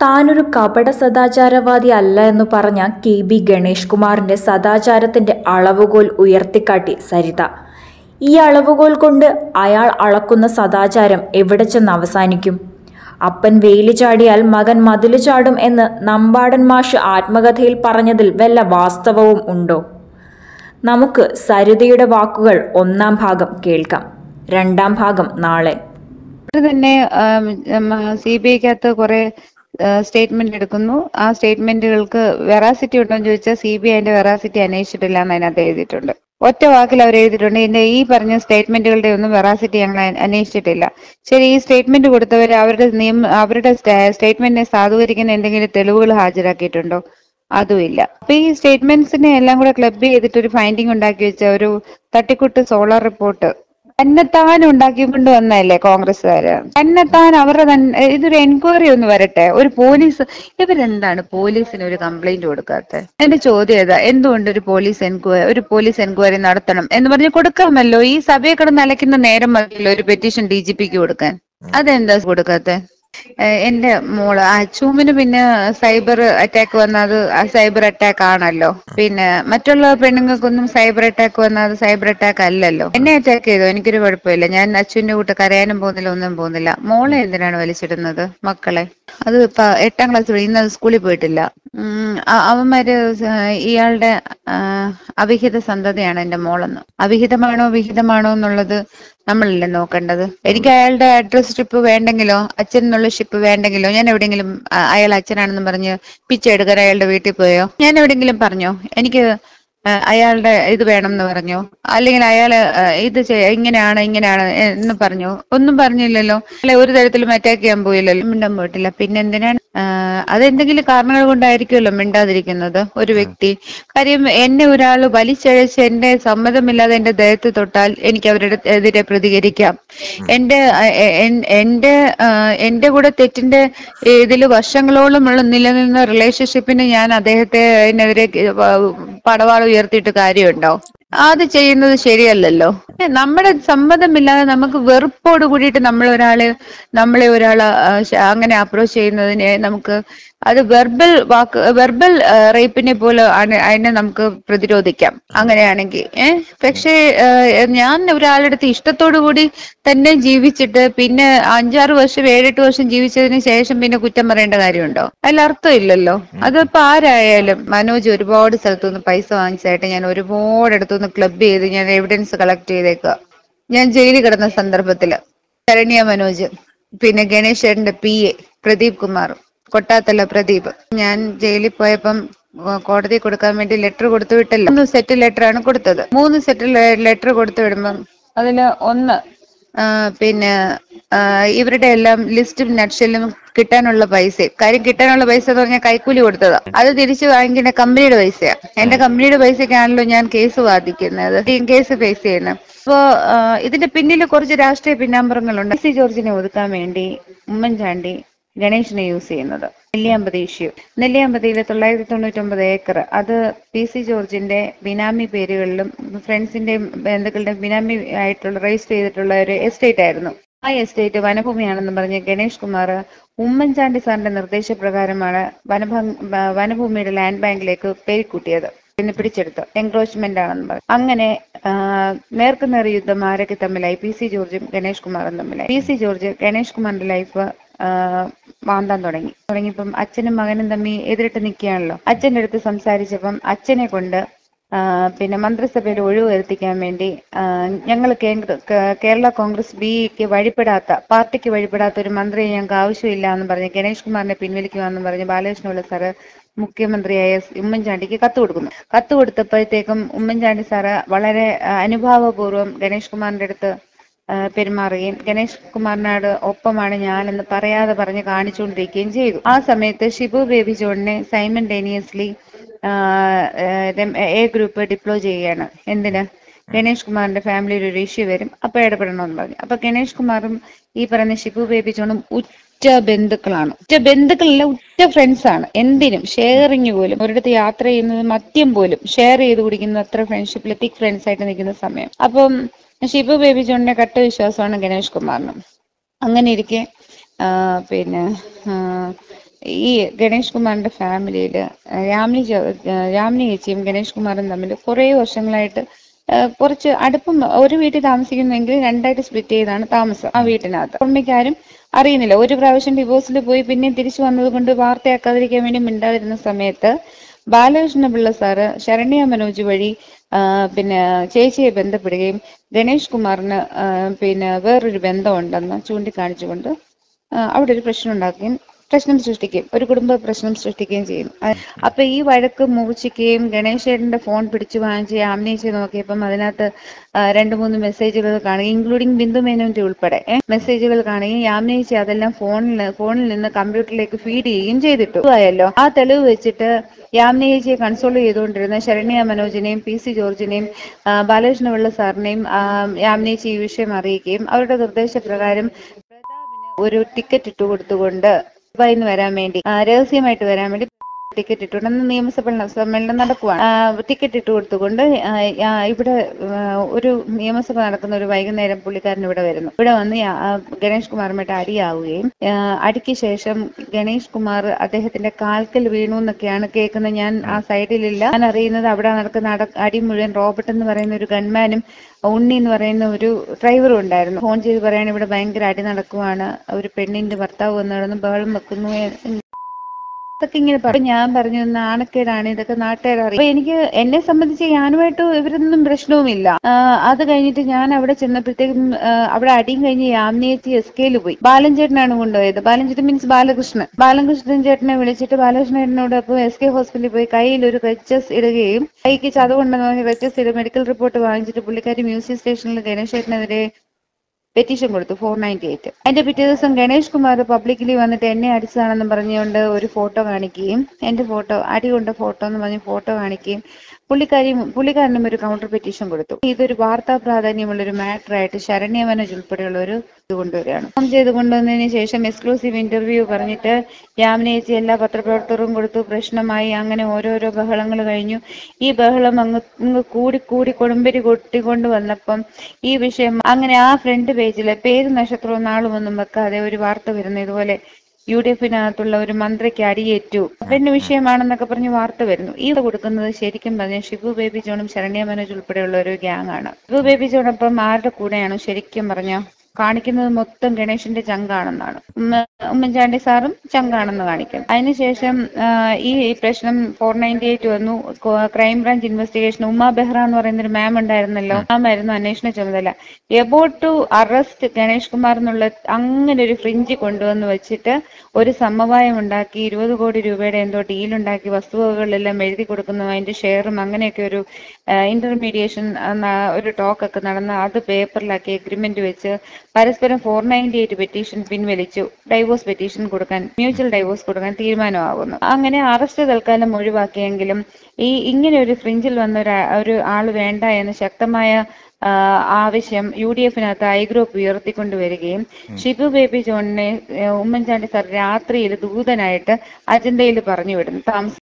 താനൊരു കപട സദാചാരവാദി അല്ല എന്ന് പറഞ്ഞ കെ ബി ഗണേഷ് കുമാറിന്റെ സദാചാരത്തിന്റെ അളവുകോൽ ഉയർത്തിക്കാട്ടി സരിത ഈ അളവുകോൽ കൊണ്ട് അയാൾ അളക്കുന്ന സദാചാരം എവിടെ ചെന്ന് അവസാനിക്കും അപ്പൻ വേലി ചാടിയാൽ മകൻ മതില് ചാടും എന്ന് നമ്പാടൻ മാഷ് ആത്മകഥയിൽ പറഞ്ഞതിൽ വല്ല വാസ്തവവും ഉണ്ടോ നമുക്ക് സരിതയുടെ വാക്കുകൾ ഒന്നാം ഭാഗം കേൾക്കാം രണ്ടാം ഭാഗം നാളെ ഇത് തന്നെ സി ബി ഐക്കകത്ത് കുറെ സ്റ്റേറ്റ്മെന്റ് എടുക്കുന്നു ആ സ്റ്റേറ്റ്മെന്റുകൾക്ക് വെറാസിറ്റി ഉണ്ടോ എന്ന് ചോദിച്ചാൽ സി ബി ഐന്റെ വെറാസിറ്റി അന്വേഷിച്ചിട്ടില്ല എന്ന് അതിനകത്ത് എഴുതിയിട്ടുണ്ട് ഒറ്റ വാക്കിൽ അവർ എഴുതിയിട്ടുണ്ട് ഇതിന്റെ ഈ പറഞ്ഞ സ്റ്റേറ്റ്മെന്റുകളുടെ ഒന്നും വെറാസിറ്റി ഞങ്ങൾ അ- അന്വേഷിച്ചിട്ടില്ല ശരി ഈ സ്റ്റേറ്റ്മെന്റ് കൊടുത്തവർ അവരുടെ നിയമ അവരുടെ സ്റ്റേറ്റ്മെന്റിനെ സാധൂകരിക്കുന്ന എന്തെങ്കിലും തെളിവുകൾ ഹാജരാക്കിയിട്ടുണ്ടോ അതുമില്ല അപ്പൊ ഈ സ്റ്റേറ്റ്മെന്റ്സിനെ എല്ലാം കൂടെ ക്ലബ് ചെയ്തിട്ട് ഒരു ഫൈൻഡിങ് ഉണ്ടാക്കി വെച്ച ഒരു തട്ടിക്കുട്ട് സോളാർ റിപ്പോർട്ട് തന്നെത്താൻ ഉണ്ടാക്കിക്കൊണ്ട് വന്നതല്ലേ കോൺഗ്രസ്സുകാര് തന്നെത്താൻ അവരുടെ തന്നെ ഇതൊരു എൻക്വയറി ഒന്ന് വരട്ടെ ഒരു പോലീസ് ഇവരെന്താണ് പോലീസിന് ഒരു കംപ്ലൈന്റ് കൊടുക്കാത്ത എന്റെ ചോദ്യം ഏതാ എന്തുകൊണ്ട് ഒരു പോലീസ് എൻക്വയറി ഒരു പോലീസ് എൻക്വയറി നടത്തണം എന്ന് പറഞ്ഞ് കൊടുക്കാമല്ലോ ഈ സഭയെ കിടന്ന് അലക്കുന്ന നേരം മതിയല്ലോ ഒരു പെറ്റീഷൻ ഡി ജി പിക്ക് കൊടുക്കാൻ അതെന്താ കൊടുക്കാത്തെ ഏഹ് എന്റെ മോള് അച്ചൂമിന് പിന്നെ സൈബർ അറ്റാക്ക് വന്നത് സൈബർ അറ്റാക്ക് ആണല്ലോ പിന്നെ മറ്റുള്ള പെണ്ണുങ്ങൾക്കൊന്നും സൈബർ അറ്റാക്ക് വന്നാൽ അത് സൈബർ അറ്റാക്ക് അല്ലല്ലോ എന്നെ അറ്റാക്ക് ചെയ്തോ എനിക്കൊരു കുഴപ്പമില്ല ഞാൻ അച്ഛന്റെ കൂട്ട് കരയാനും പോകുന്നില്ല ഒന്നും പോകുന്നില്ല മോളെ എന്തിനാണ് വലിച്ചിടുന്നത് മക്കളെ അത് ഇപ്പൊ എട്ടാം ക്ലാസ് ഇന്ന് അത് സ്കൂളിൽ പോയിട്ടില്ല ഉം, അ- അവന്മാര് സ- ഇയാളുടെ ആ, അവിഹിത സന്തതിയാണ് എന്റെ മോളെന്ന് അവിഹിതമാണോ വിഹിതമാണോ എന്നുള്ളത് നമ്മളല്ലേ നോക്കേണ്ടത് എനിക്ക് അയാളുടെ അഡ്രസ് ഷിപ്പ് വേണ്ടെങ്കിലോ അച്ഛൻ എന്നുള്ള ഷിപ്പ് വേണ്ടെങ്കിലോ ഞാൻ എവിടെയെങ്കിലും അ- അയാൾ അച്ഛനാണെന്ന് പറഞ്ഞ് പിച്ച എടുക്കാൻ അയാളുടെ വീട്ടിൽ പോയോ ഞാൻ എവിടെയെങ്കിലും പറഞ്ഞോ എനിക്ക് ആ, അയാളുടെ ഇത് വേണം എന്ന് പറഞ്ഞോ അല്ലെങ്കിൽ അയാള് ആ, ഇത് ചെയ്യ- ഇങ്ങനെയാണ് ഇങ്ങനെയാണ് എന്ന് പറഞ്ഞോ ഒന്നും പറഞ്ഞില്ലല്ലോ അല്ലെ ഒരു തരത്തിലും അറ്റാക്ക് ചെയ്യാൻ പോയില്ലല്ലോ മിണ്ടാൻ പോയിട്ടില്ല പിന്നെ എന്തിനാണ് ആ, അതെന്തെങ്കിലും കാരണങ്ങൾ കൊണ്ടായിരിക്കുമല്ലോ മിണ്ടാതിരിക്കുന്നത് ഒരു വ്യക്തി കാര്യം എന്നെ ഒരാൾ വലിച്ചഴച്ച് എന്റെ സമ്മതമില്ലാതെ എന്റെ ദേഹത്ത് തൊട്ടാൽ എനിക്ക് അവരുടെ എതിരെ പ്രതികരിക്കാം എന്റെ ആ, എ- എൻ- എന്റെ ആ, എന്റെ കൂടെ തെറ്റിന്റെ ഇതിൽ വർഷങ്ങളോളമുള്ള നിലനിന്ന റിലേഷൻഷിപ്പിന് ഞാൻ അദ്ദേഹത്തെ അതിനെതിരെ പടവാൾ ഉയർത്തിയിട്ട് കാര്യമുണ്ടോ അത് ചെയ്യുന്നത് ശരിയല്ലല്ലോ നമ്മുടെ സമ്മതമില്ലാതെ നമുക്ക് വെറുപ്പോട് കൂടിയിട്ട് നമ്മൾ ഒരാള് നമ്മളെ ഒരാൾ അങ്ങനെ അപ്രോച്ച് ചെയ്യുന്നതിനെ നമുക്ക് അത് വെർബൽ വാക്ക് വെർബൽ റേപ്പിനെ പോലെ ആണ് അതിനെ നമുക്ക് പ്രതിരോധിക്കാം അങ്ങനെയാണെങ്കിൽ ഏഹ് പക്ഷേ ഏഹ്, ഞാൻ ഒരാളുടെ അടുത്ത് ഇഷ്ടത്തോടു കൂടി തന്നെ ജീവിച്ചിട്ട് പിന്നെ അഞ്ചാറ് വർഷം ഏഴെട്ട് വർഷം ജീവിച്ചതിന് ശേഷം പിന്നെ കുറ്റം പറയേണ്ട കാര്യമുണ്ടോ അതിൽ അർത്ഥമില്ലല്ലോ അതിപ്പോ ആരായാലും മനോജ് ഒരുപാട് സ്ഥലത്തുനിന്ന് പൈസ വാങ്ങിച്ചായിട്ട് ഞാൻ ഒരുപാട് അടുത്തുനിന്ന് ക്ലബ് ചെയ്ത് ഞാൻ എവിഡൻസ് കളക്ട് ചെയ്തേക്കുക ഞാൻ ജയിലിൽ കിടന്ന സന്ദർഭത്തില് ശരണ്യ മനോജ് പിന്നെ ഗണേഷ് ചേട്ടന്റെ പി എ പ്രദീപ് കുമാർ കൊട്ടാത്തല പ്രദീപ് ഞാൻ ജയിലിൽ പോയപ്പം ആ, കോടതി കൊടുക്കാൻ വേണ്ടി ലെറ്റർ കൊടുത്തു വിട്ടല്ലോ മൂന്ന് സെറ്റ് ലെറ്റർ ആണ് കൊടുത്തത് മൂന്ന് സെറ്റ് ലെറ്റർ കൊടുത്തു വിടുമ്പം അതില് ഒന്ന് ആ, പിന്നെ ആ, ഇവരുടെ എല്ലാം ലിസ്റ്റും നട്ഷലും കിട്ടാനുള്ള പൈസ കാര്യം കിട്ടാനുള്ള പൈസ എന്ന് പറഞ്ഞാൽ കൈക്കൂലി കൊടുത്തതാ അത് തിരിച്ചു വാങ്ങിക്കുന്ന കമ്പനിയുടെ പൈസയാ എന്റെ കമ്പനിയുടെ പൈസക്കാണല്ലോ ഞാൻ കേസ് വാദിക്കുന്നത് കേസ് ഫേസ് ചെയ്യുന്നത് അപ്പോ ആ, ഇതിന്റെ പിന്നിൽ കുറച്ച് രാഷ്ട്രീയ പിന്നാമ്പറങ്ങളുണ്ട് സി ജോർജിനെ ഒതുക്കാൻ വേണ്ടി ഉമ്മൻചാണ്ടി ഗണേഷിനെ യൂസ് ചെയ്യുന്നത് നെല്ലിയാമ്പതി ഇഷ്യൂ നെല്ലിയാമ്പതിയിലെ തൊള്ളായിരത്തി തൊണ്ണൂറ്റി ഒമ്പത് ഏക്കർ അത് പി സി ജോർജിന്റെ ബിനാമി പേരുകളിലും ഫ്രണ്ട്സിന്റെയും ബന്ധുക്കളുടെയും ബിനാമി ആയിട്ടുള്ള രജിസ്റ്റർ ചെയ്തിട്ടുള്ള ഒരു എസ്റ്റേറ്റ് ആയിരുന്നു ആ എസ്റ്റേറ്റ് വനഭൂമിയാണെന്ന് പറഞ്ഞ് ഗണേഷ് കുമാർ ഉമ്മൻചാണ്ടി സാറിന്റെ നിർദ്ദേശപ്രകാരമാണ് വനഭ വ- വനഭൂമിയുടെ ലാൻഡ് ബാങ്കിലേക്ക് പേരിക്കൂട്ടിയത് പിന്നെ പിടിച്ചെടുത്ത് എൻക്രോച്ച്മെന്റ് ആണെന്ന് പറഞ്ഞു അങ്ങനെ ആ, നേർക്കുനേർ യുദ്ധം ആരൊക്കെ തമ്മിലായി പി സി ജോർജും ഗണേഷ് കുമാറും തമ്മിലായി പി സി ജോർജ് ഗണേഷ് കുമാറിന്റെ ലൈഫ് മാന്താൻ തുടങ്ങി തുടങ്ങിയപ്പം അച്ഛനും മകനും തമ്മിൽ എതിരിട്ട് നിൽക്കുകയാണല്ലോ അച്ഛൻ്റെ അടുത്ത് സംസാരിച്ചപ്പം അച്ഛനെ കൊണ്ട് ആ, പിന്നെ മന്ത്രിസഭയിൽ ഒഴിവ് വരുത്തിക്കാൻ വേണ്ടി ഞങ്ങൾ കേരള കോൺഗ്രസ് ബിക്ക് വഴിപ്പെടാത്ത പാർട്ടിക്ക് വഴിപ്പെടാത്ത ഒരു മന്ത്രിയെ ഞങ്ങൾക്ക് ആവശ്യമില്ല എന്ന് പറഞ്ഞ് ഗണേഷ് കുമാറിനെ പിൻവലിക്കുമെന്ന് പറഞ്ഞ് ബാലകൃഷ്ണപിള്ള സാറ് മുഖ്യമന്ത്രിയായ സ് ഉമ്മൻചാണ്ടിക്ക് കത്ത് കൊടുക്കുന്നു കത്ത് കൊടുത്തപ്പോഴത്തേക്കും ഉമ്മൻചാണ്ടി സാറ് വളരെ ആ, അനുഭാവപൂർവ്വം ഗണേഷ് കുമാറിന്റെ അടുത്ത് ആ, പെരുമാറുകയും ഗണേഷ് കുമാറിനോട് ഒപ്പമാണ് ഞാനെന്ന് പറയാതെ പറഞ്ഞ് കാണിച്ചുകൊണ്ടിരിക്കുകയും ചെയ്തു ആ സമയത്ത് ഷിബു ബേബി ജോണിനെ സൈമൻഡേനിയസ്ലി എ ഗ്രൂപ്പ് ഡിപ്ലോയ് ചെയ്യുകയാണ് എന്തിന് ഗണേഷ് കുമാറിന്റെ ഫാമിലിയിൽ ഒരു ഇഷ്യൂ വരും അപ്പൊ ഇടപെടണമെന്ന് പറഞ്ഞു അപ്പൊ ഗണേഷ് കുമാറും ഈ പറയുന്ന ഷിബു ബേബി ജോണും ഉറ്റ ബന്ധുക്കളാണ് ഉറ്റ ബന്ധുക്കളല്ല ഉറ്റ ഫ്രണ്ട്സ് ആണ് എന്തിനും ഷെയറിങ് പോലും ഒരിടത്ത് യാത്ര ചെയ്യുന്നത് മദ്യം പോലും ഷെയർ ചെയ്ത് കുടിക്കുന്ന അത്ര ഫ്രണ്ട്ഷിപ്പിൽ തിക് ഫ്രണ്ട്സ് ആയിട്ട് നിൽക്കുന്ന സമയം അപ്പം ഷിബു ബേബി ജോണിന്റെ കട്ട വിശ്വാസമാണ് ഗണേഷ് കുമാറിനും അങ്ങനെ ഇരിക്കെ ആ, പിന്നെ ആ, ഈ ഗണേഷ് കുമാറിന്റെ ഫാമിലിയിൽ രാമിനി ചെ- ഏഹ് രാമിനി ചേച്ചിയും ഗണേഷ് കുമാറും തമ്മിൽ കുറേ വർഷങ്ങളായിട്ട് ഏഹ് കുറച്ച് അടുപ്പം ഒരു വീട്ടിൽ താമസിക്കുന്നെങ്കിൽ രണ്ടായിട്ട് സ്പ്ലിറ്റ് ചെയ്താണ് താമസം ആ വീട്ടിനകത്ത് പുറമേക്കാരും അറിയുന്നില്ല ഒരു പ്രാവശ്യം ഡിവോഴ്സിൽ പോയി പിന്നെ തിരിച്ചു വന്നത് കൊണ്ട് വാർത്തയാക്കാതിരിക്കാൻ വേണ്ടി മിണ്ടാതിരുന്ന സമയത്ത് ബാലകൃഷ്ണ പിള്ള സാറ് ശരണ്യ മനോജ് വഴി ആ, പിന്നെ ചേച്ചിയെ ബന്ധപ്പെടുകയും ഗണേഷ് കുമാറിന് ആ, പിന്നെ വേറൊരു ബന്ധമുണ്ടെന്ന് ചൂണ്ടിക്കാണിച്ചുകൊണ്ട് ആ, അവിടെ ഒരു പ്രശ്നം ഉണ്ടാക്കുകയും പ്രശ്നം സൃഷ്ടിക്കുകയും ഒരു കുടുംബ പ്രശ്നം സൃഷ്ടിക്കുകയും ചെയ്യും അ- അപ്പൊ ഈ വഴക്ക് മൂർച്ഛിക്കുകയും ഗണേശേട്ടന്റെ ഫോൺ പിടിച്ചു വാങ്ങിച്ച് ആംനേച്ച് നോക്കിയപ്പം അതിനകത്ത് ആ, രണ്ട് മൂന്ന് മെസ്സേജുകൾ കാണുകയും ഇൻക്ലൂഡിംഗ് ബിന്ദു മേനോന്റെ ഉൾപ്പെടെ ഏ, മെസ്സേജുകൾ കാണുകയും യാമ്നേച്ചി അതെല്ലാം ഫോണിൽ ഫോണിൽ നിന്ന് കമ്പ്യൂട്ടറിലേക്ക് ഫീഡ് ചെയ്യുകയും ചെയ്തിട്ടു ആയല്ലോ ആ തെളിവ് വെച്ചിട്ട് യാമ്നേച്ചിയെ കൺസോൾ ചെയ്തുകൊണ്ടിരുന്ന ശരണ്യ മനോജിനെയും പി സി ജോർജിനെയും ആ, ബാലകൃഷ്ണ പിള്ള സാറിനെയും ആ, യാമ്നേച്ചി ഈ വിഷയം അറിയിക്കുകയും അവരുടെ നിർദ്ദേശപ്രകാരം പ്രതാപിന് ഒരു ടിക്കറ്റ് ഇട്ട് കൊടുത്തുകൊണ്ട് ദുബായിൽ നിന്ന് വരാൻ വേണ്ടി ആ, രഹസ്യമായിട്ട് വരാൻ വേണ്ടി ടിക്കറ്റ് ഇട്ടുകൊണ്ട് അന്ന് നിയമസഭ സമ്മേളനം നടക്കുവാണ് ടിക്കറ്റ് ഇട്ട് കൊടുത്തുകൊണ്ട് ആ, ആ, ഇവിടെ ആ, ഒരു നിയമസഭ നടക്കുന്ന ഒരു വൈകുന്നേരം പുള്ളിക്കാരൻ ഇവിടെ വരുന്നു ഇവിടെ വന്ന് യാ- ആ, ഗണേഷ് കുമാറുമായിട്ട് അടിയാവുകയും ആ, അടിക്ക് ശേഷം ഗണേഷ് കുമാർ അദ്ദേഹത്തിന്റെ കാൽക്കൽ വീണു എന്നൊക്കെയാണ് കേൾക്കുന്നത് ഞാൻ ആ സൈഡിലില്ല ഞാൻ അറിയുന്നത് അവിടെ നടക്കുന്ന അട- അടി മുഴുവൻ റോബർട്ട് എന്ന് പറയുന്ന ഒരു ഗൺമാനും ഉണ്ണി എന്ന് പറയുന്ന ഒരു ഡ്രൈവറും ഉണ്ടായിരുന്നു ഫോൺ ചെയ്ത് പറയാണ് ഇവിടെ ഭയങ്കര അടി നടക്കുവാണ് ഒരു പെണ്ണിന്റെ ഭർത്താവ് വന്ന് കിടന്ന് ബഹളം വെക്കുന്നു എന്ന് ഇതൊക്കെ ഇങ്ങനെ പറയും ഞാൻ പറഞ്ഞു നാണക്കേടാണ് ഇതൊക്കെ നാട്ടുകാർ അറിയാം അപ്പൊ എനിക്ക് എന്നെ സംബന്ധിച്ച് ഞാനുമായിട്ട് ഇവരൊന്നും പ്രശ്നവുമില്ല ആ, അത് കഴിഞ്ഞിട്ട് ഞാൻ അവിടെ ചെന്നപ്പോഴത്തേക്കും ആ, അവിടെ അടിയും കഴിഞ്ഞ് യാമ്നേച്ചി എസ് കെയിൽ പോയി ബാലൻ ചേട്ടനാണ് കൊണ്ടുപോയത് ബാലൻ ചേട്ടൻ മീൻസ് ബാലകൃഷ്ണൻ ബാലകൃഷ്ണൻ ചേട്ടനെ വിളിച്ചിട്ട് ബാലകൃഷ്ണൻ ചേട്ടനോടൊപ്പം എസ് കെ ഹോസ്പിറ്റലിൽ പോയി കയ്യിൽ ഒരു ക്രച്ചസ് ഇടുകയും കൈക്ക് ചതവുണ്ടെന്ന് പറഞ്ഞ് ക്രച്ചസ് ഇടും മെഡിക്കൽ റിപ്പോർട്ട് വാങ്ങിച്ചിട്ട് പുള്ളിക്കാരി മ്യൂസിയം സ്റ്റേഷനിൽ ഗണേശ് ചേട്ടനെതിരെ പെറ്റീഷൻ കൊടുത്തു ഫോർ നയൻറ്റി എയ്റ്റ് അതിന്റെ പിറ്റേ ദിവസം ഗണേഷ് കുമാർ പബ്ലിക്കലി വന്നിട്ട് എന്നെ അടിച്ചതാണെന്ന് പറഞ്ഞുകൊണ്ട് ഒരു ഫോട്ടോ കാണിക്കുകയും എന്റെ ഫോട്ടോ അടി കൊണ്ട ഫോട്ടോ എന്ന് പറഞ്ഞ് ഫോട്ടോ കാണിക്കുകയും പുള്ളിക്കാരി പുള്ളിക്കാരനും ഒരു കൗണ്ടർ പെറ്റീഷൻ കൊടുത്തു ഇതൊരു വാർത്താ പ്രാധാന്യമുള്ള ഒരു മാറ്റർ ആയിട്ട് ശരണ്യ മനോജ് ഉൾപ്പെടെയുള്ള ഒരു ഇത് കൊണ്ടുവരികയാണ് ഫോൺ ചെയ്ത് കൊണ്ടുവന്നതിന് ശേഷം എക്സ്ക്ലൂസീവ് ഇന്റർവ്യൂ പറഞ്ഞിട്ട് യാമിനേച്ചി എല്ലാ പത്രപ്രവർത്തകരും കൊടുത്തു പ്രശ്നമായി അങ്ങനെ ഓരോരോ ബഹളങ്ങൾ കഴിഞ്ഞു ഈ ബഹളം അങ്ങ് അങ്ങ് കൂടി കൂടി കൊടുമ്പരി കൊട്ടിക്കൊണ്ട് വന്നപ്പം ഈ വിഷയം അങ്ങനെ ആ ഫ്രണ്ട് പേജിലെ പേര് നക്ഷത്രവും നാളും ഒന്നും വെക്കാതെ ഒരു വാർത്ത വരുന്നു ഇതുപോലെ യു ഡി എഫിനകത്തുള്ള ഒരു മന്ത്രിക്ക് അടിയേറ്റു പെണ്ണ് വിഷയമാണെന്നൊക്കെ പറഞ്ഞ് വാർത്ത വരുന്നു ഈ ഇത് കൊടുക്കുന്നത് ശരിക്കും പറഞ്ഞ ഷിബു ബേബി ജോണും ശരണ്യ മനോജ് ഉൾപ്പെടെയുള്ള ഒരു ഗ്യാങ് ആണ് ഷിബു ബേബി ജോണൊപ്പം ആരുടെ കൂടെയാണ് ശരിക്കും പറഞ്ഞ കാണിക്കുന്നത് മൊത്തം ഗണേഷിന്റെ ചങ്കാണെന്നാണ് ഉമ്മ ഉമ്മൻചാണ്ടി സാറും ചങ്കാണെന്ന് കാണിക്കും അതിനുശേഷം ആ, ഈ പ്രശ്നം ഫോർ നയൻറ്റി എയ്റ്റ് വന്നു ക്രൈം ബ്രാഞ്ച് ഇൻവെസ്റ്റിഗേഷൻ ഉമ്മ ബെഹ്റ എന്ന് പറയുന്ന ഒരു മാം ഉണ്ടായിരുന്നല്ലോ മാം ആയിരുന്നു അന്വേഷണ ചുമതല about to arrest Ganesh Kumar എന്നുള്ള അങ്ങനെ ഒരു ഫ്രിഞ്ച് കൊണ്ടുവന്ന് വെച്ചിട്ട് ഒരു സമവായം ഉണ്ടാക്കി ഇരുപത് കോടി രൂപയുടെ എന്തോ ഡീൽ ഉണ്ടാക്കി വസ്തുവകകളെല്ലാം എഴുതി കൊടുക്കുന്നു അതിന്റെ ഷെയറും അങ്ങനെയൊക്കെ ഒരു ഇന്റർമീഡിയേഷൻ ഒരു ടോക്ക് ഒക്കെ നടന്ന് അത് പേപ്പറിലാക്കി എഗ്രിമെന്റ് വെച്ച് പരസ്പരം ഫോർ നയൻറ്റി എയ്റ്റ് പെറ്റീഷൻ പിൻവലിച്ചു ഡൈവോഴ്സ് പെറ്റീഷൻ കൊടുക്കാൻ മ്യൂച്വൽ ഡൈവോഴ്സ് കൊടുക്കാൻ തീരുമാനമാകുന്നു അങ്ങനെ അറസ്റ്റ് തൽക്കാലം ഒഴിവാക്കിയെങ്കിലും ഈ ഇങ്ങനെ ഒരു ഫ്രിഞ്ചിൽ വന്ന ഒരു ആ- ഒരു ആൾ വേണ്ട എന്ന് ശക്തമായ ആ, ആവശ്യം യു ഡി എഫിനകത്ത് ഐ ഗ്രൂപ്പ് ഉയർത്തിക്കൊണ്ടുവരികയും ഷിബു ബേബി ജോണിനെ ഏഹ്, ഉമ്മൻചാണ്ടി സാർ രാത്രിയിൽ ദൂതനായിട്ട് അജണ്ടയിൽ പറഞ്ഞു വിടുന്നു താമസ